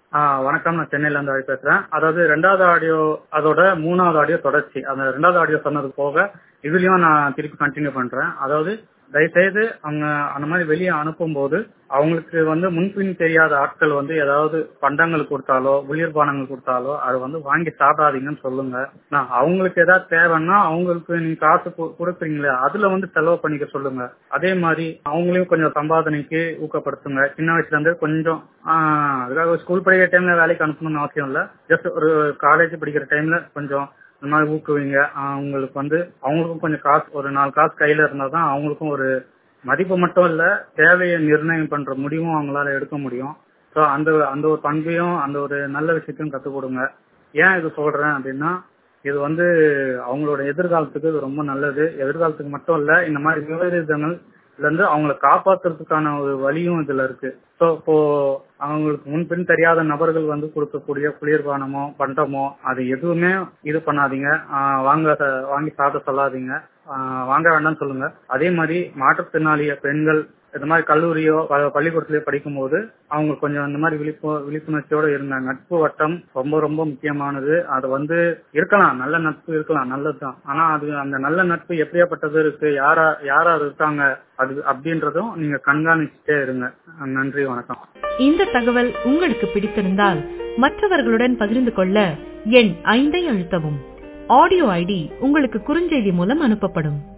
ஆ, வணக்கம் நான் சென்னையில இருந்து ஆடி பேசுறேன் அதாவது ரெண்டாவது ஆடியோ அதோட மூணாவது ஆடியோ தொடர்ச்சி அந்த ரெண்டாவது ஆடியோ சொன்னது போக இதுலயும் நான் திருப்பி கண்டினியூ பண்றேன் அதாவது தயவுசெய்து அவங்க அந்த மாதிரி வெளியே அனுப்பும்போது அவங்களுக்கு வந்து முன்பின் தெரியாத ஆட்கள் வந்து ஏதாவது பண்டங்கள் கொடுத்தாலோ குளிர்பானங்கள் கொடுத்தாலோ அதை வந்து வாங்கி சாப்பிடாதீங்கன்னு சொல்லுங்க நான் அவங்களுக்கு ஏதாவது தேவைன்னா அவங்களுக்கு நீங்க காசு கு- கொடுக்குறீங்களே அதுல வந்து செலவு பண்ணிக்க சொல்லுங்க அதே மாதிரி அவங்களையும் கொஞ்சம் சம்பாதனைக்கு ஊக்கப்படுத்துங்க சின்ன வயசுல இருந்து கொஞ்சம் ஆஹ், அதுக்காக ஸ்கூல் படிக்கிற டைம்ல வேலைக்கு அனுப்பணும்னு அவசியம் இல்ல ஜஸ்ட் ஒரு காலேஜ் படிக்கிற டைம்ல கொஞ்சம் இந்த மாதிரி ஊக்குவிங்க ஆஹ், அவங்களுக்கு வந்து அவங்களுக்கும் கொஞ்சம் காசு ஒரு நாலு காசு கையில இருந்தாதான் அவங்களுக்கும் ஒரு மதிப்பு மட்டும் இல்ல தேவையை நிர்ணயம் பண்ற முடிவும் அவங்களால எடுக்க முடியும் ஸோ அந்த அந்த ஒரு பண்பையும் அந்த ஒரு நல்ல விஷயத்தையும் கத்துக் கொடுங்க ஏன் இது சொல்றேன் அப்படின்னா இது வந்து அவங்களோட எதிர்காலத்துக்கு இது ரொம்ப நல்லது எதிர்காலத்துக்கு மட்டும் இல்ல இந்த மாதிரி விபரீதங்கள் இருந்து அவங்கள காப்பாத்துறதுக்கான ஒரு வழியும் இதுல இருக்கு ஸோ இப்போ அவங்களுக்கு முன்பின் தெரியாத நபர்கள் வந்து கொடுக்கக்கூடிய குளிர்பானமோ பண்டமோ அது எதுவுமே இது பண்ணாதீங்க ஆஹ் வாங்க ச- வாங்கி சாப்பிட சொல்லாதீங்க ஆஹ் வாங்க வேண்டாம்னு சொல்லுங்க அதே மாதிரி மாற்றுத்திறனாளிய பெண்கள் இந்த மாதிரி கல்லூரியோ ப- பள்ளிக்கூடத்திலயோ படிக்கும்போது அவங்க கொஞ்சம் இந்த மாதிரி விழிப்பு விழிப்புணர்ச்சியோட இருங்க நட்பு வட்டம் ரொம்ப ரொம்ப முக்கியமானது அது வந்து இருக்கலாம் நல்ல நட்பு இருக்கலாம் நல்லதுதான் ஆனா அது அந்த நல்ல நட்பு எப்படியாப்பட்டது இருக்கு யாரா யாரா இருக்காங்க அது அப்படின்றதும் நீங்க கண்காணிச்சுட்டே இருங்க நன்றி வணக்கம் இந்த தகவல் உங்களுக்கு பிடித்திருந்தால் மற்றவர்களுடன் பகிர்ந்து கொள்ள எண் ஐந்தை அழுத்தவும் ஆடியோ ஐடி உங்களுக்கு குறுஞ்செய்தி மூலம் அனுப்பப்படும்